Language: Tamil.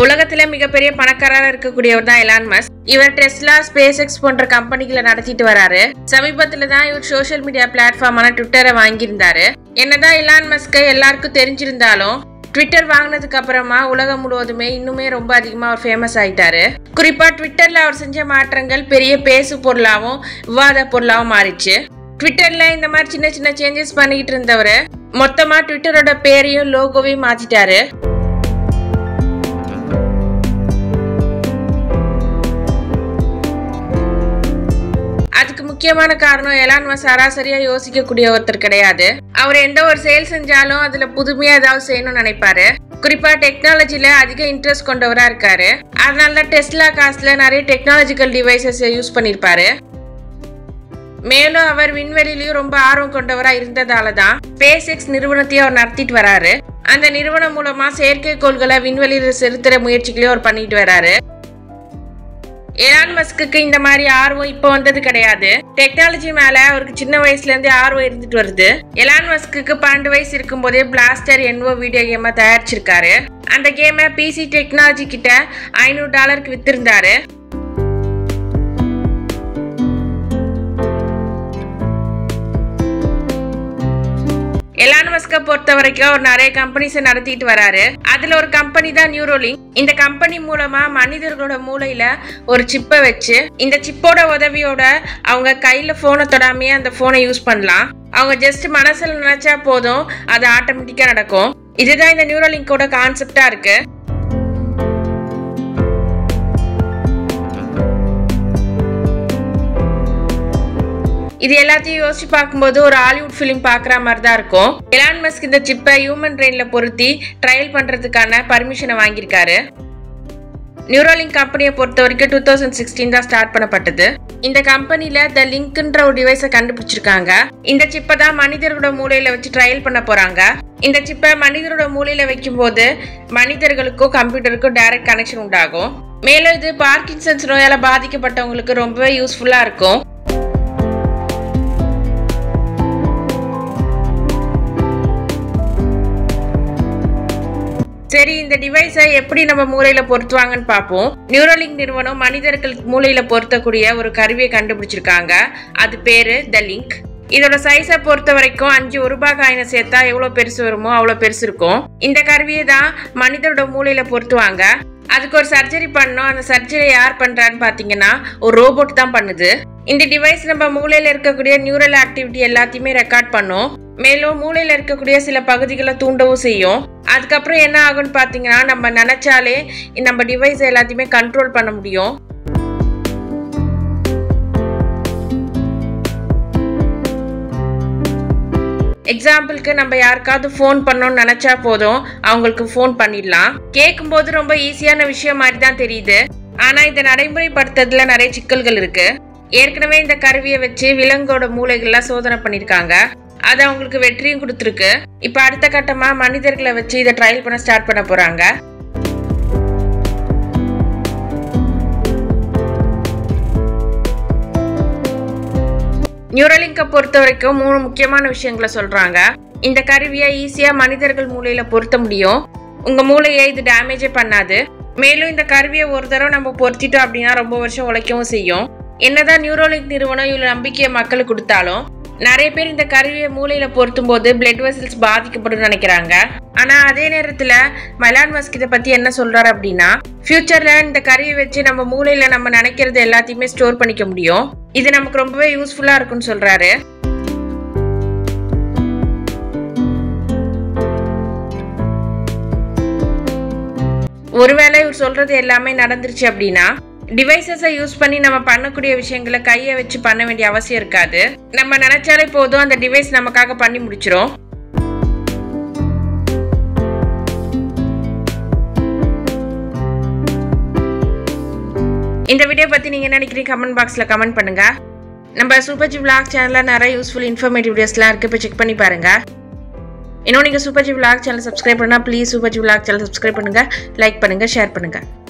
உலகத்துல மிகப்பெரிய பணக்காரரா இருக்கக்கூடியவர் தான் எலான் மஸ்க் இவர் டெஸ்லா ஸ்பேஸ் எக்ஸ் போன்ற கம்பெனிகளை நடத்திட்டு வராரு சமீபத்துல தான் இவர் சோஷியல் மீடியா பிளாட்ஃபார்மான ட்விட்டரை வாங்கியிருந்தாரு என்னதான் எலான் மஸ்கை எல்லாருக்கும் தெரிஞ்சிருந்தாலும் ட்விட்டர் வாங்கினதுக்கு அப்புறமா உலகம் முழுவதுமே இன்னுமே ரொம்ப அதிகமாக அவர் ஃபேமஸ் ஆயிட்டாரு குறிப்பா ட்விட்டர்ல அவர் செஞ்ச மாற்றங்கள் பெரிய பேசு பொருளாகவும் விவாத பொருளாகவும் மாறிச்சு ட்விட்டர்ல இந்த மாதிரி சின்ன சின்ன சேஞ்சஸ் பண்ணிக்கிட்டு இருந்தவர் மொத்தமா ட்விட்டரோட பேரையும் லோகோவையும் மாத்திட்டாரு அதுக்கு முக்கியமான காரணம் எலான் மஸ் சராசரியா யோசிக்கக்கூடிய ஒருத்தர் கிடையாது அவர் எந்த ஒரு செயல் செஞ்சாலும் அதுல புதுமையா ஏதாவது செய்யணும்னு நினைப்பாரு குறிப்பா டெக்னாலஜில அதிக இன்ட்ரெஸ்ட் கொண்டவரா இருக்காரு அதனால தான் டெஸ்லா காசுல நிறைய டெக்னாலஜிக்கல் டிவைசஸ் யூஸ் பண்ணிருப்பாரு மேலும் அவர் விண்வெளியிலயும் ரொம்ப ஆர்வம் கொண்டவரா இருந்ததால தான் ஸ்பேஸ் எக்ஸ் நிறுவனத்தையும் அவர் நடத்திட்டு வராரு அந்த நிறுவனம் மூலமா செயற்கைக்கோள்களை விண்வெளியில செலுத்துற முயற்சிகளையும் அவர் பண்ணிட்டு வராரு எலான் மஸ்க்கு இந்த மாதிரி ஆர்வம் இப்போ வந்தது கிடையாது டெக்னாலஜி மேல அவருக்கு சின்ன வயசுல இருந்தே ஆர்வம் இருந்துட்டு வருது எலான் மஸ்க்கு பன்னெண்டு வயசு இருக்கும் போதே பிளாஸ்டர் என்வோ வீடியோ கேமை தயாரிச்சிருக்காரு அந்த கேமை பிசி டெக்னாலஜி கிட்ட ஐநூறு டாலருக்கு வித்திருந்தாரு எலான் மஸ்கை பொறுத்த வரைக்கும் அவர் நிறைய கம்பெனிஸை நடத்திட்டு வராரு அதுல ஒரு கம்பெனி தான் நியூரோலிங்க் இந்த கம்பெனி மூலமா மனிதர்களோட மூளையில ஒரு சிப்பை வச்சு இந்த சிப்போட உதவியோட அவங்க கையில போனை தொடாமையே அந்த போனை யூஸ் பண்ணலாம் அவங்க ஜஸ்ட் மனசுல நினைச்சா போதும் அது ஆட்டோமேட்டிக்கா நடக்கும் இதுதான் இந்த நியூரோலிங்கோட கான்செப்டா இருக்கு இது எல்லாத்தையும் யோசிச்சு பார்க்கும்போது ஒரு ஹாலிவுட் ஃபிலிம் பார்க்குற மாதிரி தான் இருக்கும் எலான் மஸ்க் இந்த சிப்பை ஹியூமன் பிரெயின்ல பொருத்தி ட்ரையல் பண்றதுக்கான பர்மிஷனை வாங்கியிருக்காரு நியூரோலிங்க் கம்பெனியை பொறுத்த வரைக்கும் டூ தௌசண்ட் சிக்ஸ்டீன் தான் ஸ்டார்ட் பண்ணப்பட்டது இந்த கம்பெனில த லிங்க்ன்ற ஒரு டிவைஸை கண்டுபிடிச்சிருக்காங்க இந்த சிப்பை தான் மனிதர்களோட மூளையில வச்சு ட்ரையல் பண்ண போறாங்க இந்த சிப்பை மனிதரோட மூளையில வைக்கும்போது மனிதர்களுக்கும் கம்ப்யூட்டருக்கும் டைரக்ட் கனெக்ஷன் உண்டாகும் மேலும் இது பார்க்கின்சன்ஸ் நோயால பாதிக்கப்பட்டவங்களுக்கு ரொம்பவே யூஸ்ஃபுல்லா இருக்கும் சரி இந்த டிவைஸை எப்படி நம்ம மூளையில பொருத்துவாங்கன்னு பார்ப்போம் நியூரோலிங்க் நிறுவனம் மனிதர்கள் மூளையில பொருத்தக்கூடிய ஒரு கருவியை கண்டுபிடிச்சிருக்காங்க அது பேரு த லிங்க் இதோட சைஸை பொறுத்த வரைக்கும் அஞ்சு ஒரு ரூபாய் காயினை சேர்த்தா எவ்வளவு பெருசு வருமோ அவ்வளவு பெருசு இருக்கும் இந்த கருவியை தான் மனிதரோட மூளையில பொருத்துவாங்க அதுக்கு ஒரு சர்ஜரி பண்ணோம் அந்த சர்ஜரி யார் பண்றான்னு பாத்தீங்கன்னா ஒரு ரோபோட் தான் பண்ணுது இந்த டிவைஸ் நம்ம மூளையில இருக்கக்கூடிய நியூரல் ஆக்டிவிட்டி எல்லாத்தையுமே ரெக்கார்ட் பண்ணும் மேலும் மூளையில இருக்கக்கூடிய சில பகுதிகளை தூண்டவும் செய்யும் அதுக்கப்புறம் என்ன ஆகும்னு பாத்தீங்கன்னா நம்ம நினைச்சாலே நம்ம டிவைஸ் எல்லாத்தையுமே கண்ட்ரோல் பண்ண முடியும் எக்ஸாம்பிளுக்கு நம்ம யாருக்காவது ஃபோன் பண்ணோம்னு நினைச்சா போதும் அவங்களுக்கு ஃபோன் பண்ணிடலாம் கேட்கும்போது ரொம்ப ஈஸியான விஷயம் மாதிரி தான் தெரியுது ஆனா இதை நடைமுறைப்படுத்துறதுல நிறைய சிக்கல்கள் இருக்கு ஏற்கனவே இந்த கருவியை வச்சு விலங்கோட மூளைகள்லாம் சோதனை பண்ணிருக்காங்க அது அவங்களுக்கு வெற்றியும் கொடுத்துருக்கு இப்ப அடுத்த கட்டமா மனிதர்களை வச்சு இதை ட்ரையல் பண்ண ஸ்டார்ட் பண்ண போறாங்க நியூரலிங்கை பொறுத்த வரைக்கும் மூணு முக்கியமான விஷயங்களை சொல்றாங்க இந்த கருவியை ஈஸியா மனிதர்கள் மூளையில பொருத்த முடியும் உங்க மூளையை இது டேமேஜே பண்ணாது மேலும் இந்த கருவியை ஒரு தடவை நம்ம பொருத்திட்டோம் அப்படின்னா ரொம்ப வருஷம் உழைக்கவும் செய்யும் என்னதான் நியூரோலிங்க் நிறுவனம் இவ்வளவு நம்பிக்கையை மக்களுக்கு கொடுத்தாலும் நிறைய பேர் இந்த கருவியை மூளையில பொருத்தும் போது பிளட் வெசல்ஸ் பாதிக்கப்படும் நினைக்கிறாங்க ஆனா அதே நேரத்துல மலான் மஸ்க் இதை பத்தி என்ன சொல்றாரு அப்படின்னா ஃபியூச்சர்ல இந்த கருவியை வச்சு நம்ம மூளையில நம்ம நினைக்கிறது எல்லாத்தையுமே ஸ்டோர் பண்ணிக்க முடியும் இது நமக்கு ரொம்பவே யூஸ்ஃபுல்லா இருக்கும்னு சொல்றாரு ஒருவேளை இவர் சொல்றது எல்லாமே நடந்துருச்சு அப்படின்னா டிவைசஸை யூஸ் பண்ணி நம்ம பண்ணக்கூடிய விஷயங்களை கையை வச்சு பண்ண வேண்டிய அவசியம் இருக்காது நம்ம நினைச்சாலே போதும் அந்த டிவைஸ் நமக்காக பண்ணி முடிச்சிரும் இந்த வீடியோ பத்தி நீங்க என்ன நினைக்கிறீங்க கமெண்ட் பாக்ஸ்ல கமெண்ட் பண்ணுங்க நம்ம சூப்பர் ஜி விளாக் சேனல்ல நிறைய யூஸ்ஃபுல் இன்ஃபர்மேட்டிவ் வீடியோஸ்லாம் இருக்கு இப்போ செக் பண்ணி பாருங்க இன்னும் நீங்க super G vlog channel subscribe பண்ணா please super G vlog channel subscribe பண்ணுங்க லைக் பண்ணுங்க ஷேர் பண்ணுங்க